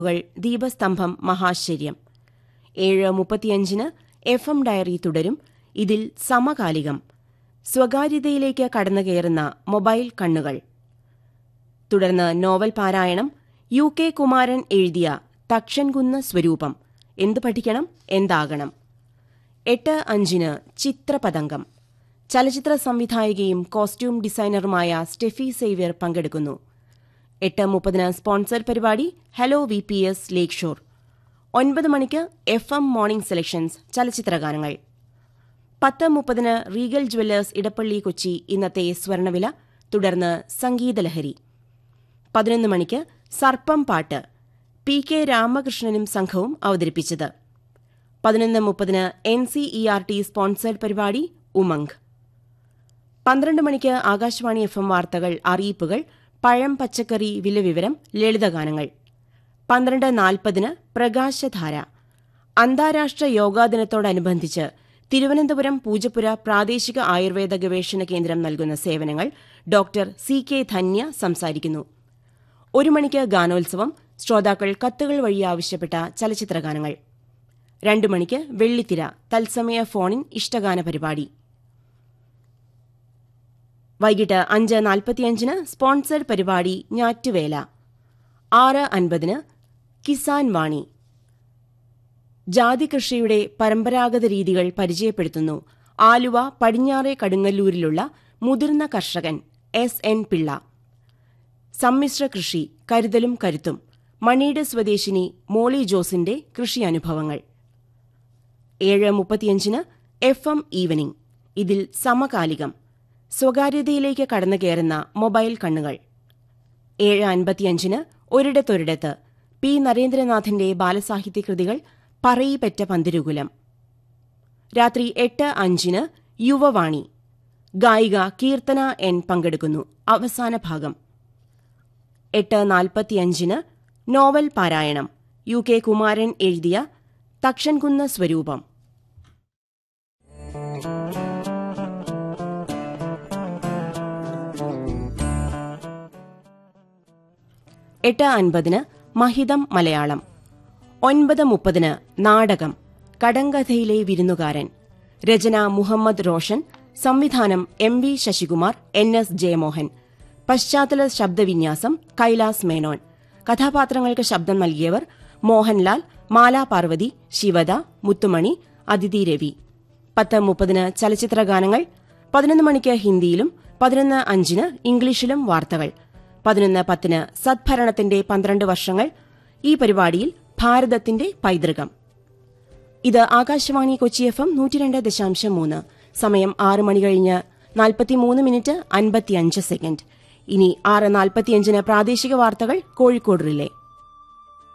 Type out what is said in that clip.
കൾ ദീപസ്തംഭം മഹാശ്ചര്യം ഏഴ് മുപ്പത്തിയഞ്ചിന് എഫ് എം ഡയറി തുടരും ഇതിൽ സമകാലികം സ്വകാര്യതയിലേക്ക് കടന്നുകയറുന്ന മൊബൈൽ കണ്ണുകൾ തുടർന്ന് നോവൽ പാരായണം യു കെ കുമാരൻ എഴുതിയ തക്ഷൻകുന്ന് സ്വരൂപം എന്തു പഠിക്കണം എന്താകണം എട്ട് അഞ്ചിന് ചിത്രപതംഗം ചലച്ചിത്ര സംവിധായികയും കോസ്റ്റ്യൂം ഡിസൈനറുമായ സ്റ്റെഫി സേവ്യർ പങ്കെടുക്കുന്നു എട്ട് മുപ്പതിന് സ്പോൺസർ പരിപാടി hello V P S lakeshore ഒൻപത് മണിക്ക് എഫ് എം മോർണിംഗ് സെലക്ഷൻസ് ചലച്ചിത്രഗാനങ്ങൾ പത്ത് മുപ്പതിന് റീഗൽ ജ്വല്ലേഴ്സ് ഇടപ്പള്ളി കൊച്ചി ഇന്നത്തെ സ്വർണവില തുടർന്ന് സംഗീതലഹരി പതിനൊന്ന് മണിക്ക് സർപ്പം പാട്ട് പി കെ രാമകൃഷ്ണനും സംഘവും അവതരിപ്പിച്ചത് പതിനൊന്ന് മുപ്പതിന് N C E R T sponsored പരിപാടി ഉമംഗ് പന്ത്രണ്ട് മണിക്ക് ആകാശവാണി എഫ് എം വാർത്തകൾ അറിയിപ്പുകൾ പഴം പച്ചക്കറി വിലവിവരം ലളിതഗാനങ്ങൾ പന്ത്രണ്ട് നാൽപ്പതിന് പ്രകാശധാര അന്താരാഷ്ട്ര യോഗാ ദിനത്തോടനുബന്ധിച്ച് തിരുവനന്തപുരം പൂജപ്പുര പ്രാദേശിക ആയുർവേദ ഗവേഷണ കേന്ദ്രം നൽകുന്ന സേവനങ്ങൾ ഡോക്ടർ സി കെ ധന്യ സംസാരിക്കുന്നു ഒരു മണിക്ക് ഗാനോത്സവം ശ്രോതാക്കൾ കത്തുകൾ വഴി ആവശ്യപ്പെട്ട ചലച്ചിത്രഗാനങ്ങൾ രണ്ടു മണിക്ക് വെള്ളിത്തിര തത്സമയ ഫോണിൻ ഇഷ്ടഗാന പരിപാടി വൈകിട്ട് അഞ്ച് നാൽപ്പത്തിയഞ്ചിന് സ്പോൺസർഡ് പരിപാടി ഞാറ്റുവേല ആറ് അൻപതിന് കിസാൻ വാണി ജാതി കൃഷിയുടെ പരമ്പരാഗത രീതികൾ പരിചയപ്പെടുത്തുന്നു ആലുവ പടിഞ്ഞാറെ കടുങ്ങല്ലൂരിലുള്ള മുതിർന്ന കർഷകൻ എസ് എൻ പിള്ള സമ്മിശ്ര കൃഷി കരുതലും കരുത്തും മണിയുടെ സ്വദേശിനി മോളി ജോസിന്റെ കൃഷി അനുഭവങ്ങൾ ഏഴ് മുപ്പത്തിയഞ്ചിന് എഫ് എം ഈവനിംഗ് ഇതിൽ സമകാലികം സ്വകാര്യതയിലേക്ക് കടന്നുകയറുന്ന മൊബൈൽ കണ്ണുകൾ ഏഴ് അൻപത്തിയഞ്ചിന് ഒരിടത്തൊരിടത്ത് പി നരേന്ദ്രനാഥിന്റെ ബാലസാഹിത്യ കൃതികൾ പറയിപ്പറ്റ പന്തിരുകുലം രാത്രി എട്ട് അഞ്ചിന് യുവവാണി ഗായിക കീർത്തന എൻ പങ്കെടുക്കുന്നു അവസാന ഭാഗം എട്ട് നാൽപ്പത്തിയഞ്ചിന് നോവൽ പാരായണം യു കെ കുമാരൻ എഴുതിയ തക്ഷൻകുന്ന് സ്വരൂപം എട്ട് അൻപതിന് മഹിതം മലയാളം ഒൻപത് മുപ്പതിന് നാടകം കടങ്കഥയിലെ വിരുന്നുകാരൻ രചന മുഹമ്മദ് റോഷൻ സംവിധാനം M V Sasikumar N S Jayamohan പശ്ചാത്തല ശബ്ദവിന്യാസം കൈലാസ് മേനോൻ കഥാപാത്രങ്ങൾക്ക് ശബ്ദം നൽകിയവർ മോഹൻലാൽ മാലാ പാർവതി ശിവദ മുത്തുമണി അതിഥി രവി പത്ത് മുപ്പതിന് ചലച്ചിത്രഗാനങ്ങൾ പതിനൊന്ന് മണിക്ക് ഹിന്ദിയിലും പതിനൊന്ന് അഞ്ചിന് ഇംഗ്ലീഷിലും വാർത്തകൾ പതിനൊന്ന് പത്തിന് സദ്ഭരണത്തിന്റെ പന്ത്രണ്ട് വർഷങ്ങൾ ഈ പരിപാടിയിൽ ഭാരതത്തിന്റെ പൈതൃകം ഇത് ആകാശവാണി കൊച്ചി എഫ് എം നൂറ്റിരണ്ട് ദശാംശം മൂന്ന് സമയം ആറ് മണി കഴിഞ്ഞ് നാൽപ്പത്തിമൂന്ന് മിനിറ്റ് അൻപത്തിയഞ്ച് സെക്കൻഡ് ഇനി ആറ് നാൽപ്പത്തിയഞ്ചിന് പ്രാദേശിക വാർത്തകൾ കോഴിക്കോട് റിലേ